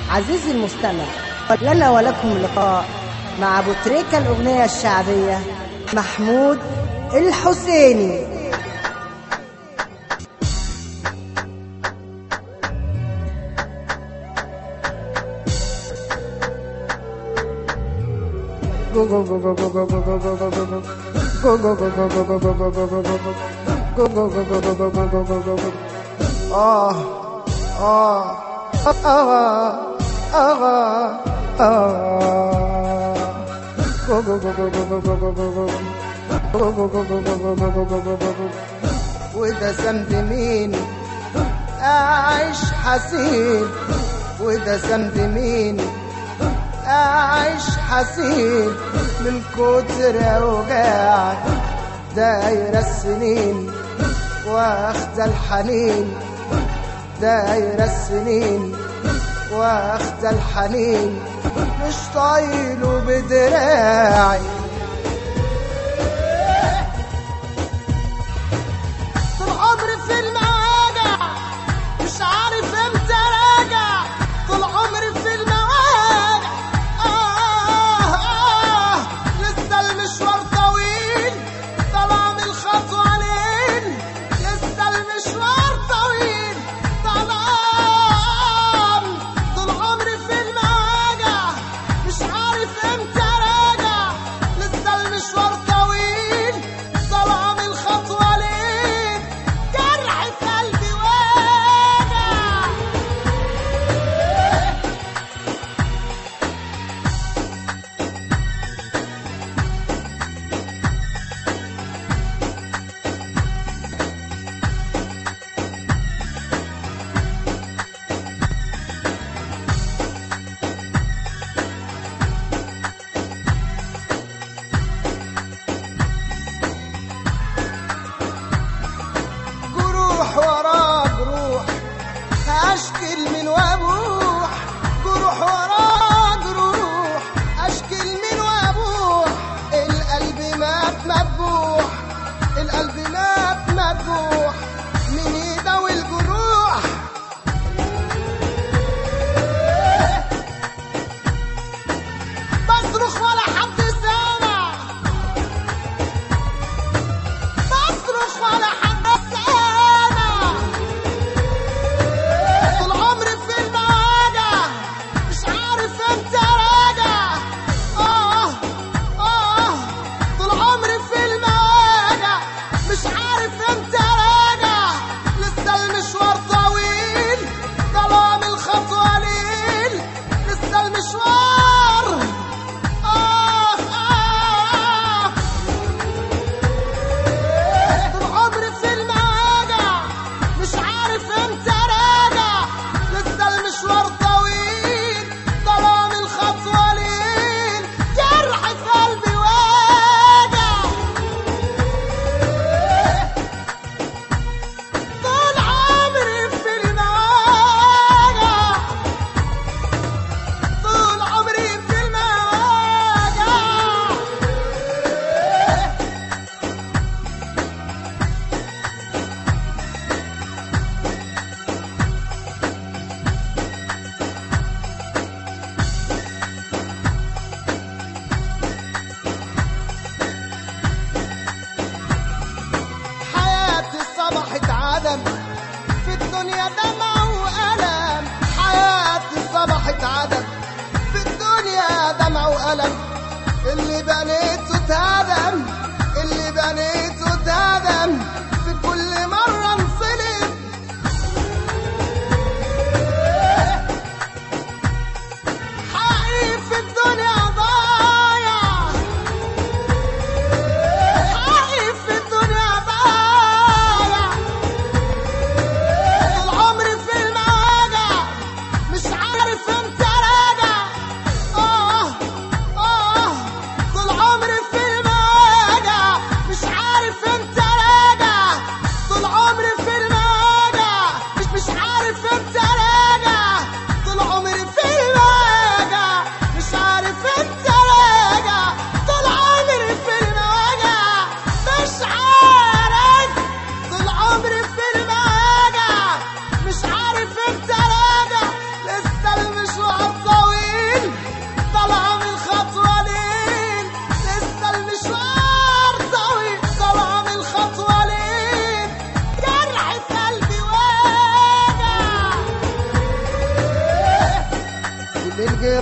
عزيزي المستمع لنا ولكم لقاء مع أبو تريكة الأغنية الشعبية محمود الحسيني آه آه آه آه وده ذنب مين أعيش حزين وده ذنب مين أعيش حزين من كتر أوجاع دايرة السنين واخد الحنين دايرة السنين واخد الحنين مش طايله بدراعي طول عمري في المواجع مش عارف امتى راجع طول عمري في المواجع آه آه لسه المشوار طويل طالع من خطوتين لسه المشوار طويل طالع طول عمري في المواجع مش عارف امتى راجع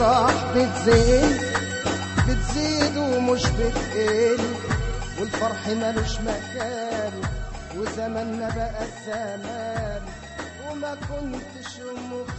الافراح بتزيد بتزيد ومش بتقل والفرح ملوش مكان وزماننا بقى الزمان وما كنتش مخ